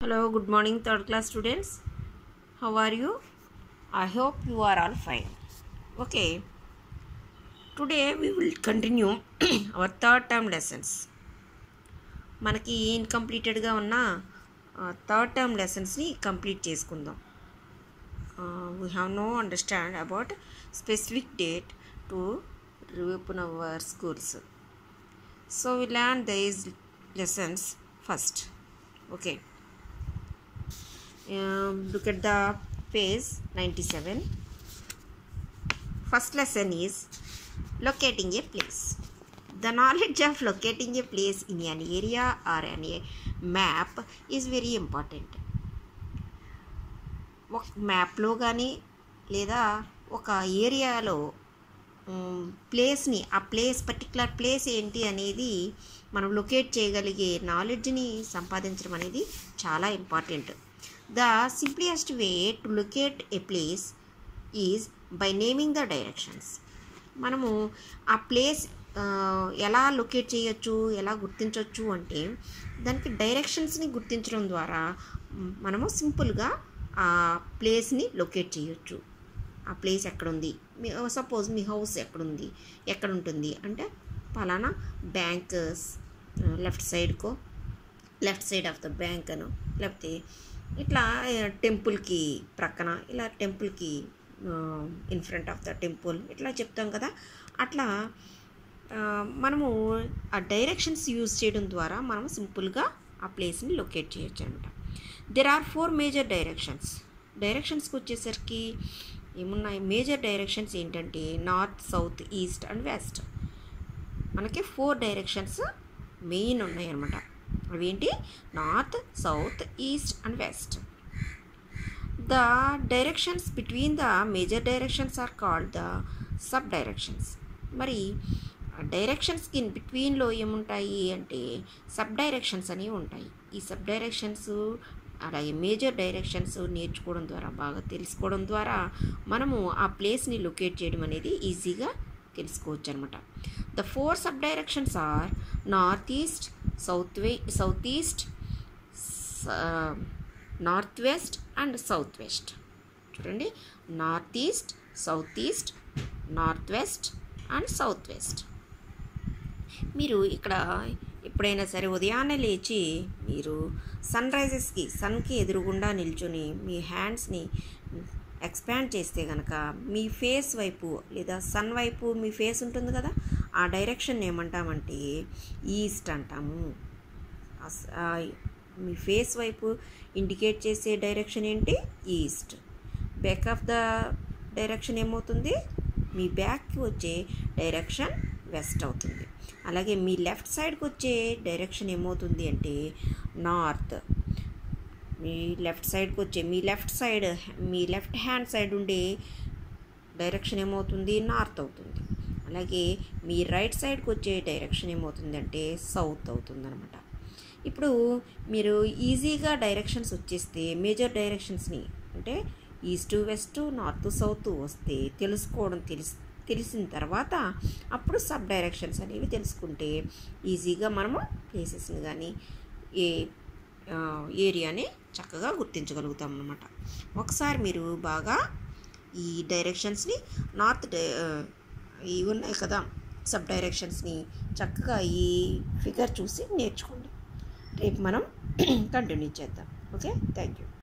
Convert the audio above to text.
Hello, good morning, third class students. How are you? I hope you are all fine. Okay, today we will continue our third term lessons. మనకి ఇన్కంప్లీటెడ్గా ఉన్న third term లెసన్స్ని complete చేసుకుందాం we have no understand about specific date to reopen our schools so we learn these lessons first okay look at the page 97 first lesson is locating a place the knowledge of locating a place in an area or an a map is very important ఒక మ్యాప్లో కానీ లేదా ఒక ఏరియాలో ప్లేస్ని ఆ place particular place ఏంటి అనేది మనం లొకేట్ చేయగలిగే నాలెడ్జ్ని సంపాదించడం అనేది చాలా important the simpliest way to locate a place is by naming the directions మనము ఆ ప్లేస్ ఎలా లొకేట్ చేయొచ్చు ఎలా గుర్తించవచ్చు అంటే దానికి డైరెక్షన్స్ని గుర్తించడం ద్వారా మనము సింపుల్గా ఆ ప్లేస్ని లొకేట్ చేయొచ్చు ఆ ప్లేస్ ఎక్కడుంది మీ సపోజ్ మీ హౌస్ ఎక్కడుంది ఎక్కడ ఉంటుంది అంటే పలానా బ్యాంక్ లెఫ్ట్ సైడ్కో left side of the bank అను లేకపోతే ఇట్లా టెంపుల్కి ప్రక్కన ఇలా టెంపుల్కి in front of the temple ఇట్లా చెప్తాం కదా అట్లా మనము ఆ డైరెక్షన్స్ యూజ్ చేయడం ద్వారా మనం సింపుల్గా ఆ ప్లేస్ని లొకేట్ చేయొచ్చు అనమాట there are four major directions డైరెక్షన్స్కి వచ్చేసరికి ఏమున్నాయి మేజర్ డైరెక్షన్స్ ఏంటంటే north south east and west మనకి ఫోర్ డైరెక్షన్స్ మెయిన్ ఉన్నాయి అనమాట అవేంటి north south east and west the directions between the major directions are called the sub directions మరి డైరెక్షన్స్కి ఇన్ బిట్వీన్లో ఏముంటాయి అంటే సబ్ డైరెక్షన్స్ అనేవి ఉంటాయి ఈ సబ్ డైరెక్షన్స్ అలాగే మేజర్ డైరెక్షన్స్ నేర్చుకోవడం ద్వారా బాగా తెలుసుకోవడం ద్వారా మనము ఆ ప్లేస్ని లొకేట్ చేయడం అనేది ఈజీగా తెలుసుకోవచ్చు అనమాట the four sub directions are north east south way south east north west and south west చూడండి north east south east north west and south west మీరు ఇక్కడ ఎప్పుడైనా సరే ఉదయాన్నే లేచి మీరు సన్ రైజెస్కి సన్కి ఎదురుగుండా నిల్చొని మీ హ్యాండ్స్ని ఎక్స్పాండ్ చేస్తే కనుక మీ ఫేస్ వైపు లేదా సన్ వైపు మీ ఫేస్ ఉంటుంది కదా ఆ డైరెక్షన్ ఏమంటామంటే ఈస్ట్ అంటాము మీ ఫేస్ వైపు ఇండికేట్ చేసే డైరెక్షన్ ఏంటి east back of the direction ఏమవుతుంది మీ బ్యాక్కి వచ్చే డైరెక్షన్ వెస్ట్ అవుతుంది అలాగే మీ లెఫ్ట్ సైడ్కి వచ్చే డైరెక్షన్ ఏమవుతుంది అంటే నార్త్ మీ లెఫ్ట్ సైడ్కి వచ్చే మీ లెఫ్ట్ సైడ్ మీ లెఫ్ట్ హ్యాండ్ సైడ్ ఉండే డైరెక్షన్ ఏమవుతుంది నార్త్ అవుతుంది అలాగే మీ రైట్ సైడ్కి వచ్చే డైరెక్షన్ ఏమవుతుంది అంటే సౌత్ అవుతుంది అనమాట ఇప్పుడు మీరు ఈజీగా డైరెక్షన్స్ వచ్చేస్తే మేజర్ డైరెక్షన్స్ని అంటే ఈస్ట్ వెస్ట్ నార్త్ సౌత్ వస్తే తెలుసుకోవడం తెలిసి తెలిసిన తర్వాత అప్పుడు సబ్ డైరెక్షన్స్ అనేవి తెలుసుకుంటే ఈజీగా మనము ప్లేసెస్ని కానీ ఏ ఏరియాని చక్కగా గుర్తించగలుగుతాం అనమాట ఒకసారి మీరు బాగా ఈ డైరెక్షన్స్ని నార్త్ ఇవి ఉన్నాయి కదా సబ్ డైరెక్షన్స్ని చక్కగా ఈ ఫిగర్ చూసి నేర్చుకోండి రేపు మనం కంటిన్యూ చేద్దాం ఓకే థ్యాంక్ యూ